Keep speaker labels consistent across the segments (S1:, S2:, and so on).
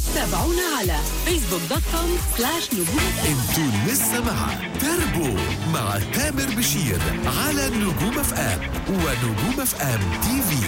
S1: تابعونا على فيسبوك دوت كوم سلاش نجوم اف ام
S2: انتوا لسه مع تربو مع تامر بشير على نجوم اف ام ونجوم اف ام تي في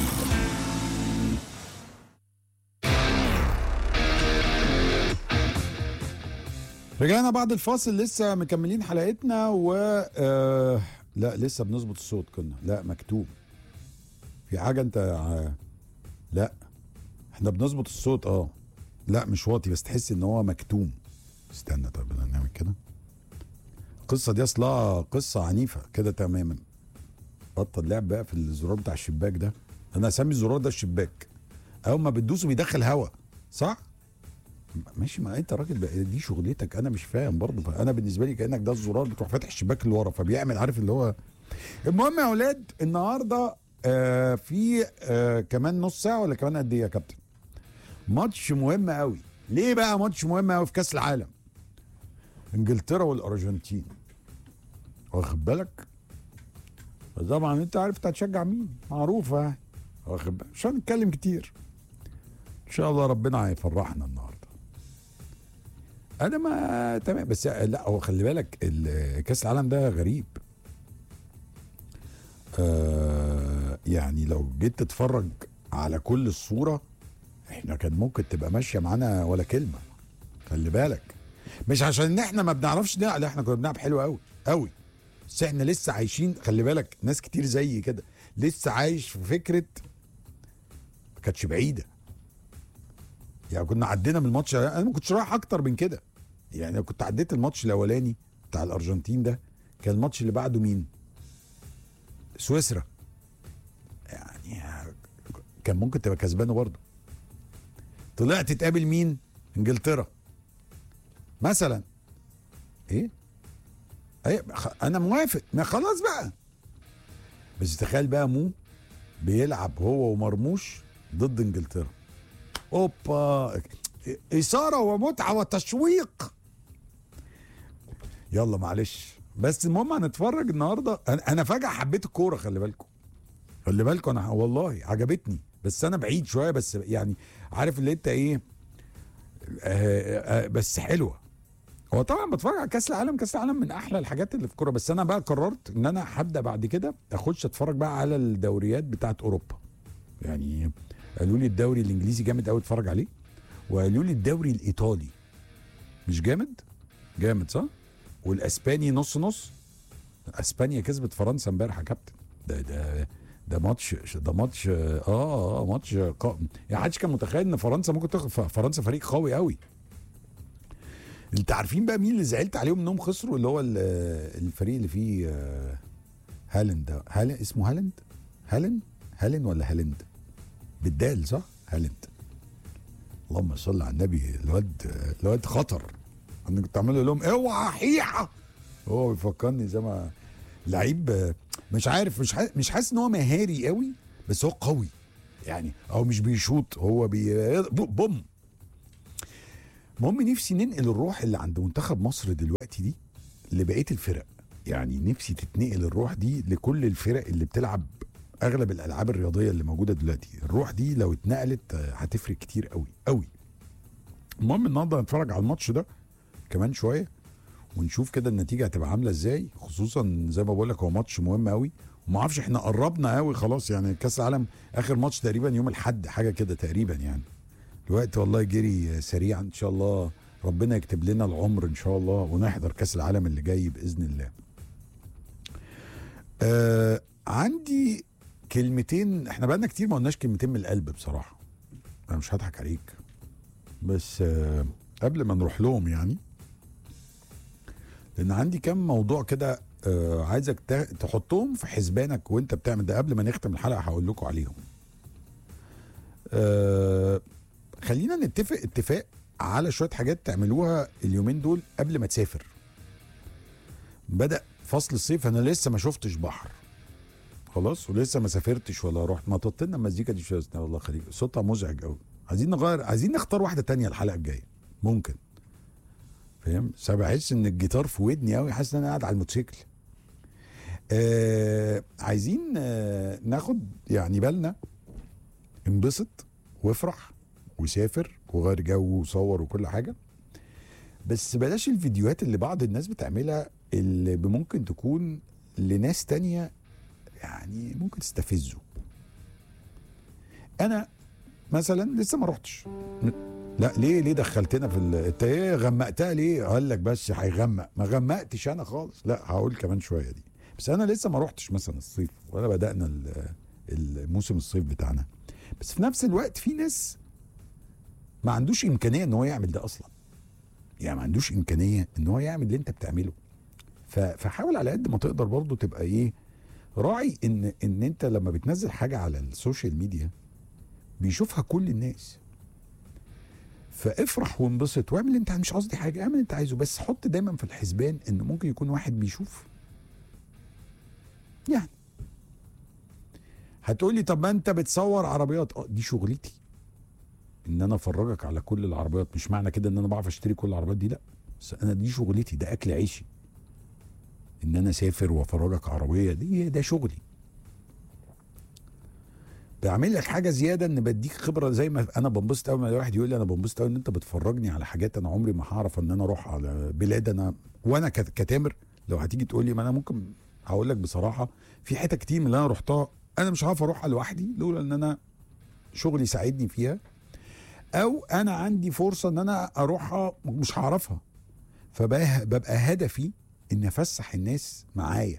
S3: رجعنا بعد الفاصل لسه مكملين حلقتنا و آه لا لسه بنظبط الصوت كنا لا مكتوب في حاجه انت ع- لا احنا بنظبط الصوت اه لا مش واطي بس تحس ان هو مكتوم استنى طب بدنا نعمل كده القصه دي اصلها قصه عنيفه كده تماما بطل لعب بقى في الزرار بتاع الشباك ده انا اسمي الزرار ده الشباك اول ما بتدوسه بيدخل هوا صح ماشي ما انت راجل بقى دي شغلتك انا مش فاهم برضه انا بالنسبه لي كانك ده الزرار بتروح فاتح الشباك اللي ورا فبيعمل عارف اللي هو المهم يا اولاد النهارده آه في آه كمان نص ساعه ولا كمان قد ايه يا كابتن ماتش مهم قوي ليه بقى ماتش مهم قوي في كاس العالم انجلترا والارجنتين واخد بالك طبعا انت عارف انت هتشجع مين معروفه يعني واخد بالك مش هنتكلم كتير ان شاء الله ربنا هيفرحنا النهارده انا ما تمام بس لا هو خلي بالك ال- كاس العالم ده غريب آه يعني لو جيت تتفرج على كل الصوره احنا كان ممكن تبقى ماشيه معانا ولا كلمه خلي بالك مش عشان ان احنا ما بنعرفش نلعب لا احنا كنا بنلعب حلو قوي قوي بس احنا لسه عايشين خلي بالك ناس كتير زي كده لسه عايش في فكره ما كانتش بعيده يعني كنا عدينا من الماتش انا ما كنتش رايح اكتر من كده يعني لو كنت عديت الماتش الاولاني بتاع الارجنتين ده كان الماتش اللي بعده مين سويسرا يعني كان ممكن تبقى كسبانه برضه طلعت تقابل مين انجلترا مثلا ايه ايه خ- انا موافق ما خلاص بقى بس تخيل بقى مو بيلعب هو ومرموش ضد انجلترا اوبا اثاره ومتعه وتشويق يلا معلش بس المهم هنتفرج النهارده انا أنا فجاه حبيت الكوره خلي بالكم خلي بالكم انا والله عجبتني بس انا بعيد شويه بس يعني عارف اللي انت ايه آه آه بس حلوه هو طبعا بتفرج على كاس العالم كاس العالم من احلى الحاجات اللي في الكوره بس انا بقى قررت ان انا هبدا بعد كده اخش اتفرج بقى على الدوريات بتاعت اوروبا يعني قالوا لي الدوري الانجليزي جامد قوي اتفرج عليه وقالوا لي الدوري الايطالي مش جامد جامد صح والاسباني نص نص اسبانيا كسبت فرنسا امبارح يا كابتن ده ده ده ماتش ده ماتش اه اه ماتش قا... يعني محدش كان متخيل ان فرنسا ممكن تاخد فرنسا فريق قوي قوي انت عارفين بقى مين اللي زعلت عليهم انهم خسروا اللي هو ال- الفريق اللي فيه آه، هالاند ده هالاند اسمه هالاند هالاند هالاند ولا هالاند بالدال صح هالاند اللهم صل على النبي الواد الواد خطر انا كنت عامل لهم اوعى حيحه هو بيفكرني زي ما لعيب آه، مش عارف مش حاسس مش حاسس ان هو مهاري قوي بس هو قوي يعني او مش بيشوط هو بي بوم المهم نفسي ننقل الروح اللي عند منتخب مصر دلوقتي دي لبقيه الفرق يعني نفسي تتنقل الروح دي لكل الفرق اللي بتلعب اغلب الالعاب الرياضيه اللي موجوده دلوقتي الروح دي لو اتنقلت آه، هتفرق كتير قوي قوي المهم النهارده هنتفرج على الماتش ده كمان شويه ونشوف كده النتيجه هتبقى عامله ازاي خصوصا زي ما بقول لك هو ماتش مهم قوي وما اعرفش احنا قربنا قوي خلاص يعني كاس العالم اخر ماتش تقريبا يوم الاحد حاجه كده تقريبا يعني الوقت والله جري سريعا ان شاء الله ربنا يكتب لنا العمر ان شاء الله ونحضر كاس العالم اللي جاي باذن الله آه عندي كلمتين احنا بقالنا كتير ما قلناش كلمتين من القلب بصراحه انا مش هضحك عليك بس آه قبل ما نروح لهم يعني لان عندي كام موضوع كده آه عايزك تا- تحطهم في حسبانك وانت بتعمل ده قبل ما نختم الحلقه هقول لكم عليهم آه خلينا نتفق اتفاق على شويه حاجات تعملوها اليومين دول قبل ما تسافر بدا فصل الصيف انا لسه ما شفتش بحر خلاص ولسه ما سافرتش ولا رحت ما طلت لنا المزيكا دي شويه والله خليك صوتها مزعج قوي عايزين نغير عايزين نختار واحده تانية الحلقه الجايه ممكن فاهم بس أنا بحس ان الجيتار في ودني قوي حاسس ان انا قاعد على الموتوسيكل آه عايزين آه ناخد يعني بالنا انبسط وافرح وسافر وغير جو وصور وكل حاجه بس بلاش الفيديوهات اللي بعض الناس بتعملها اللي ممكن تكون لناس تانية يعني ممكن تستفزه انا مثلا لسه ما رحتش لا ليه ليه دخلتنا في ال- انت ايه غمقتها ليه قال لك بس هيغمق ما غمقتش انا خالص لا هقول كمان شويه دي بس انا لسه ما رحتش مثلا الصيف ولا بدانا ال- الموسم الصيف بتاعنا بس في نفس الوقت في ناس ما عندوش امكانيه ان هو يعمل ده اصلا يعني ما عندوش امكانيه ان هو يعمل اللي انت بتعمله ف- فحاول على قد ما تقدر برضه تبقى ايه راعي ان ان انت لما بتنزل حاجه على السوشيال ميديا بيشوفها كل الناس فافرح وانبسط واعمل اللي انت مش قصدي حاجه اعمل اللي انت عايزه بس حط دايما في الحسبان ان ممكن يكون واحد بيشوف يعني هتقول لي طب ما انت بتصور عربيات اه دي شغلتي ان انا افرجك على كل العربيات مش معنى كده ان انا بعرف اشتري كل العربيات دي لا بس انا دي شغلتي ده اكل عيشي ان انا اسافر وافرجك عربيه دي ده شغلي بعمل لك حاجه زياده ان بديك خبره زي ما انا بنبسط قوي لما واحد يقول لي انا بنبسط قوي ان انت بتفرجني على حاجات انا عمري ما هعرف ان انا اروح على بلاد انا وانا كت- كتامر لو هتيجي تقول لي ما انا ممكن هقول لك بصراحه في حتت كتير من اللي انا رحتها انا مش عارف اروحها لوحدي لولا ان انا شغلي ساعدني فيها او انا عندي فرصه ان انا اروحها مش هعرفها فببقى هدفي ان افسح الناس معايا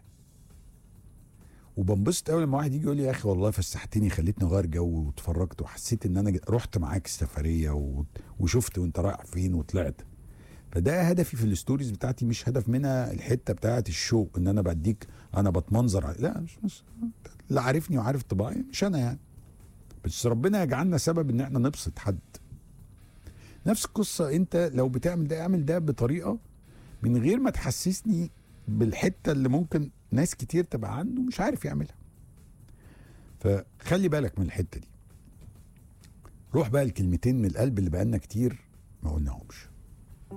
S3: وبنبسط قوي لما واحد يجي يقول لي يا اخي والله فسحتني خليتني اغير جو واتفرجت وحسيت ان انا ج- رحت معاك السفريه و... وشفت وانت رايح فين وطلعت فده هدفي في الستوريز بتاعتي مش هدف منها الحته بتاعت الشو ان انا بديك انا بتمنظر على- لا مش, مش اللي عارفني وعارف طباعي مش انا يعني بس ربنا يجعلنا سبب ان احنا نبسط حد نفس القصه انت لو بتعمل ده اعمل ده بطريقه من غير ما تحسسني بالحته اللي ممكن ناس كتير تبقى عنده مش عارف يعملها فخلي بالك من الحته دي روح بقى الكلمتين من القلب اللي بقالنا كتير ما قلناهمش